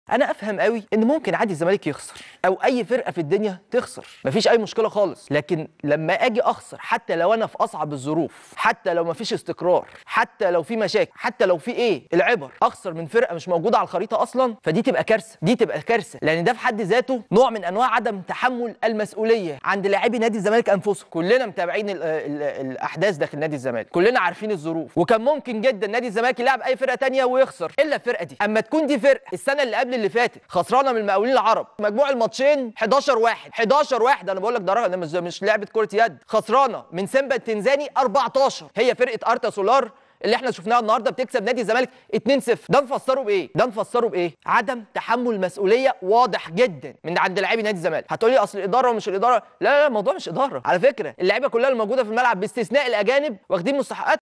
انا افهم قوي ان ممكن عادي الزمالك يخسر او اي فرقه في الدنيا تخسر مفيش اي مشكله خالص لكن لما اجي اخسر حتى لو انا في اصعب الظروف حتى لو مفيش استقرار حتى لو في مشاكل حتى لو في ايه العبر اخسر من فرقه مش موجوده على الخريطه اصلا فدي تبقى كارثه دي تبقى كارثه لان ده في حد ذاته نوع من انواع عدم تحمل المسؤوليه عند لاعبي نادي الزمالك انفسهم كلنا متابعين ال ال الاحداث داخل نادي الزمالك كلنا عارفين الظروف وكان ممكن جدا نادي الزمالك يلعب اي فرقه تانية ويخسر الا الفرقه دي اما تكون دي فرقه السنه اللي قبل اللي فاتت خسرانه من المقاولين العرب مجموع الماتشين 11 واحد 11 واحد انا بقول لك ده رقم- ده مش مش لعبه كره يد خسرانه من سيمبا التنزاني 14 هي فرقه ارتا سولار اللي احنا شفناها النهارده بتكسب نادي الزمالك 2-0 ده نفسره بايه ده نفسره بايه عدم تحمل مسؤوليه واضح جدا من عند لاعبي نادي الزمالك هتقولي اصل الاداره ومش الاداره لا لا الموضوع مش اداره على فكره اللعيبه كلها الموجوده في الملعب باستثناء الاجانب واخدين مستحقات